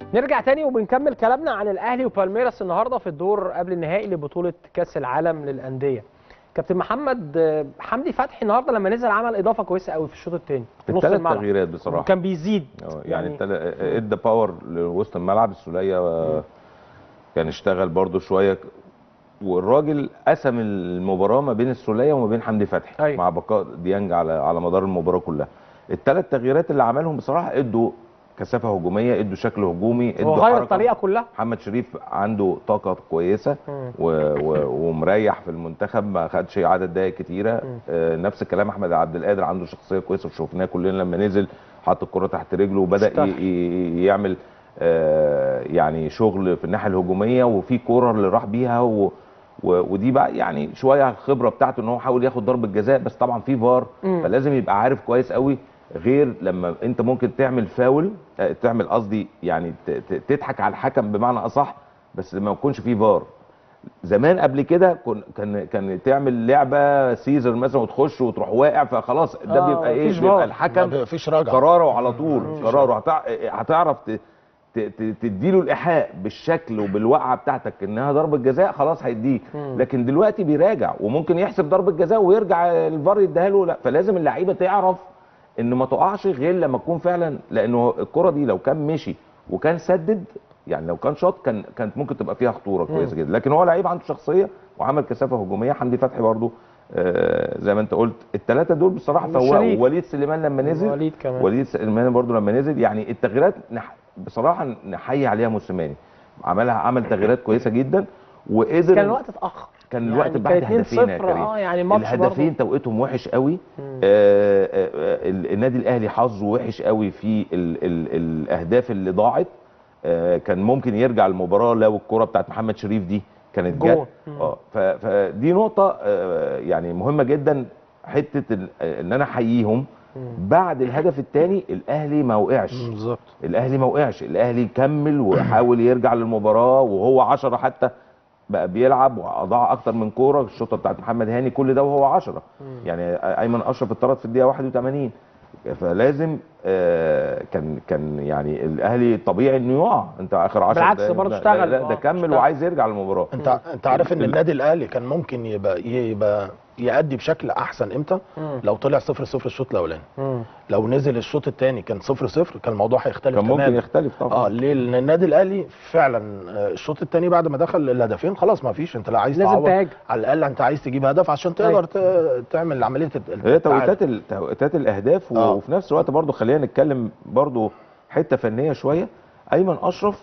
نرجع تاني وبنكمل كلامنا عن الاهلي وبالميراس النهارده في الدور قبل النهائي لبطوله كاس العالم للانديه كابتن محمد آه، حمدي فتحي النهارده لما نزل عمل اضافه كويسه قوي في الشوط الثاني في نص الثلاث الملعب تغييرات بصراحه وكان بيزيد آه، يعني التل- ادى باور لوسط الملعب السوليه آه، كان اشتغل برده شويه والراجل قسم المباراه ما بين السوليه وما بين حمدي فتحي أيوة. مع بقاء ديانج على على مدار المباراه كلها الثلاث تغييرات اللي عملهم بصراحه ادوا كثافه هجوميه ادوا شكل هجومي هو ادوا غير حركة. الطريقه كلها محمد شريف عنده طاقه كويسه مم. و... و... ومريح في المنتخب ما خدش عدد دقائق كتيره آه نفس الكلام احمد عبد القادر عنده شخصيه كويسه وشفناه كلنا لما نزل حط الكره تحت رجله وبدا ي... اشتغل. ي... يعمل آه يعني شغل في الناحيه الهجوميه وفي كوره اللي راح بيها و... و... ودي بقى يعني شويه الخبره بتاعته ان هو حاول ياخد ضربه جزاء بس طبعا في فار مم. فلازم يبقى عارف كويس قوي غير لما انت ممكن تعمل فاول آه، تعمل قصدي يعني ت- ت- تضحك على الحكم بمعنى اصح بس لما يكونش فيه فار زمان قبل كده كن- كان كان تعمل لعبه سيزر مثلا وتخش وتروح واقع فخلاص ده آه، بيبقى ايه مفيش بيبقى فار. الحكم ما فيش رجعه قراره على طول قراره هتع- هتعرف ت- ت- ت- تديله الايحاء بالشكل وبالوقعه بتاعتك انها ضربه جزاء خلاص هيديك لكن دلوقتي بيراجع وممكن يحسب ضربه جزاء ويرجع الفار يديها له لا فلازم اللعيبه تعرف ان ما تقعش غير لما تكون فعلا لانه الكره دي لو كان مشي وكان سدد يعني لو كان شاط كان كانت ممكن تبقى فيها خطوره كويسه جدا لكن هو لعيب عنده شخصيه وعمل كثافه هجوميه حمدي فتحي برضو آه زي ما انت قلت الثلاثه دول بصراحه فوقوا والشريف. وليد سليمان لما نزل وليد كمان وليد سليمان برضو لما نزل يعني التغييرات نح... بصراحه نحيي عليها موسيماني عملها عمل تغييرات كويسه جدا وقدر كان الوقت اتاخر كان يعني الوقت كان بعد 2-0 هدفين يا كريم اه يعني الماتش الهدفين توقيتهم وحش قوي آه آه آه، ال- النادي الاهلي حظه وحش قوي في ال ال الاهداف اللي ضاعت آه كان ممكن يرجع المباراه لو الكره بتاعت محمد شريف دي كانت جول. جت اه ف- فدي نقطه آه يعني مهمه جدا حته ال- آه، ان انا احييهم بعد الهدف الثاني الاهلي ما وقعش بالظبط الاهلي ما وقعش الاهلي كمل وحاول يرجع للمباراه وهو 10 حتى بقى بيلعب واضاع اكتر من كوره الشوطه بتاعت محمد هاني كل ده وهو 10 يعني ايمن اشرف اتطرد في الدقيقه 81 فلازم آه كان كان يعني الاهلي طبيعي انه يقع انت اخر 10 بالعكس دقايق برضه لا- اشتغل. لا ده آه، كمل اشتغل. وعايز يرجع للمباراه انت انت عارف ان ال- النادي الاهلي كان ممكن يبقى يبقى يأدي بشكل احسن امتى مم. لو طلع 0 0 الشوط الاولاني مم. لو نزل الشوط الثاني كان 0 0 كان الموضوع هيختلف كان ممكن تماما يختلف طبعا اه ليه لان النادي الاهلي فعلا آه، الشوط الثاني بعد ما دخل الهدفين خلاص ما فيش انت لا عايز لازم تعوض تهاجم. على الاقل انت عايز تجيب هدف عشان تقدر ت- تعمل عمليه الت- هي التعادل. توقيتات ال- توقيتات الاهداف و- آه. وفي نفس الوقت برضو خلينا نتكلم برضو حته فنيه شويه ايمن اشرف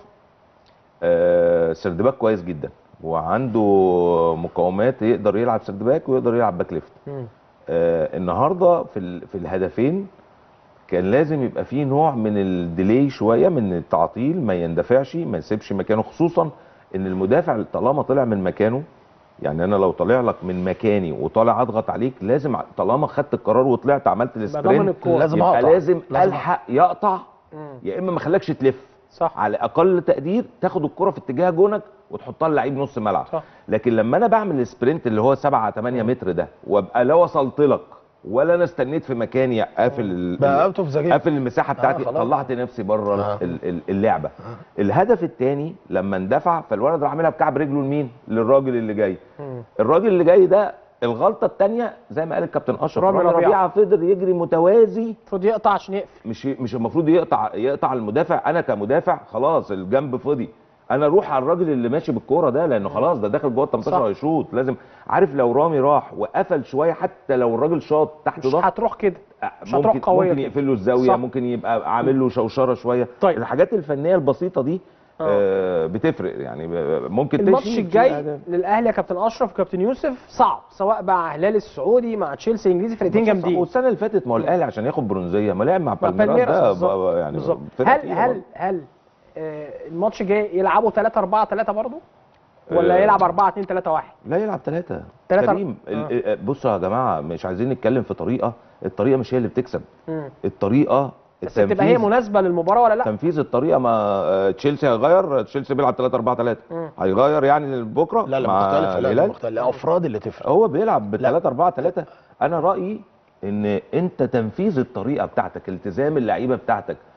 آه سردباك كويس جدا وعنده مقاومات يقدر يلعب سردباك ويقدر يلعب باك ليفت مم. آه النهارده في ال- في الهدفين كان لازم يبقى فيه نوع من الديلي شويه من التعطيل ما يندفعش ما يسيبش مكانه خصوصا ان المدافع طالما طلع من مكانه يعني انا لو طالع لك من مكاني وطالع اضغط عليك لازم ع- طالما خدت القرار وطلعت عملت يبقى ضامن السبرنت الكوره لازم يبقى أقطع. لازم لازم الحق يقطع مم. يا اما ما خلكش تلف صح على اقل تقدير تاخد الكره في اتجاه جونك وتحطها للعيب نص ملعب صح. لكن لما انا بعمل السبرنت اللي هو 7 8 متر ده وابقى لا وصلت لك ولا انا استنيت في مكاني قافل ال- بقى اوت اوف ذا جيم قافل المساحه بتاعتي خلاص. طلعت نفسي بره آه. ال- ال- اللعبه الهدف الثاني لما اندفع فالولد راح عاملها بكعب رجله لمين للراجل اللي جاي مم. الراجل اللي جاي ده الغلطه الثانيه زي ما قال الكابتن اشرف رامي رامي ربيعة. ربيعه فضل يجري متوازي المفروض يقطع عشان يقفل مش مش المفروض يقطع يقطع المدافع انا كمدافع خلاص الجنب فضي انا اروح على الراجل اللي ماشي بالكوره ده لانه خلاص ده داخل جوه ال 18 صح. هيشوط لازم عارف لو رامي راح وقفل شويه حتى لو الراجل شاط تحت مش ضغط هتروح كده مش هتروح ممكن قوية ممكن كده. يقفل له الزاويه صح. ممكن يبقى عامل له شوشره شويه طيب. الحاجات الفنيه البسيطه دي آه بتفرق يعني ب- ممكن الماتش تشيل- الجاي تشيل أهداف. للاهلي يا كابتن اشرف وكابتن يوسف صعب سواء مع هلال السعودي مع تشيلسي الانجليزي فرقتين ماتش صعب. جامدين والسنه اللي فاتت ما هو الاهلي عشان ياخد برونزيه ما لعب مع مع بالميراس بالميراس ده بالظبط. ب- يعني بالظبط فرقة هل تقيلة هل برضه. هل آه، الماتش الجاي يلعبوا 3 4 3 برضه ولا آه. يلعب 4 2 3 1 لا يلعب ثلاثة تلاتة- كريم ال- آه. بصوا يا جماعة مش عايزين نتكلم في طريقة الطريقة مش هي اللي بتكسب الطريقة بس تبقى هي مناسبه للمباراه ولا لا تنفيذ الطريقة ما آه، تشيلسي هيغير تشيلسي بيلعب 3 4 3 مم. هيغير يعني بكرة لا لا مع مختلفه لا لا الهلال مختلفه الافراد اللي تفرق هو بيلعب ب لا. 3 4 3 انا رأيي ان انت تنفيذ الطريقة بتاعتك التزام اللعيبة بتاعتك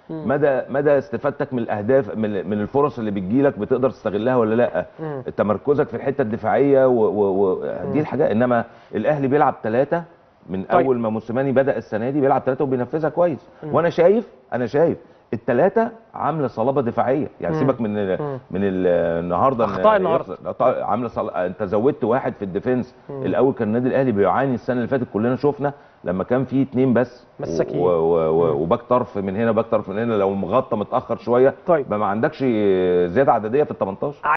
مدى مدى استفادتك من الاهداف من من الفرص اللي بتجيلك بتقدر تستغلها ولا لا مم. تمركزك في الحته الدفاعيه و... و... و... دي الحاجات انما الاهلي بيلعب ثلاثه من طيب. اول ما موسيماني بدا السنه دي بيلعب ثلاثه وبينفذها كويس وانا شايف انا شايف الثلاثه عامله صلابه دفاعيه يعني مم. سيبك من مم. من ال- النهارده إن أخطاء النهاردة. يخسر- أخطاء- عامله صل... انت زودت واحد في الديفنس الاول كان النادي الاهلي بيعاني السنه اللي فاتت كلنا شفنا لما كان في اتنين بس و- مساكين. و... و... و... وباك طرف من هنا باك طرف من هنا لو مغطى متاخر شويه طيب. بقى ما عندكش زياده عدديه في ال 18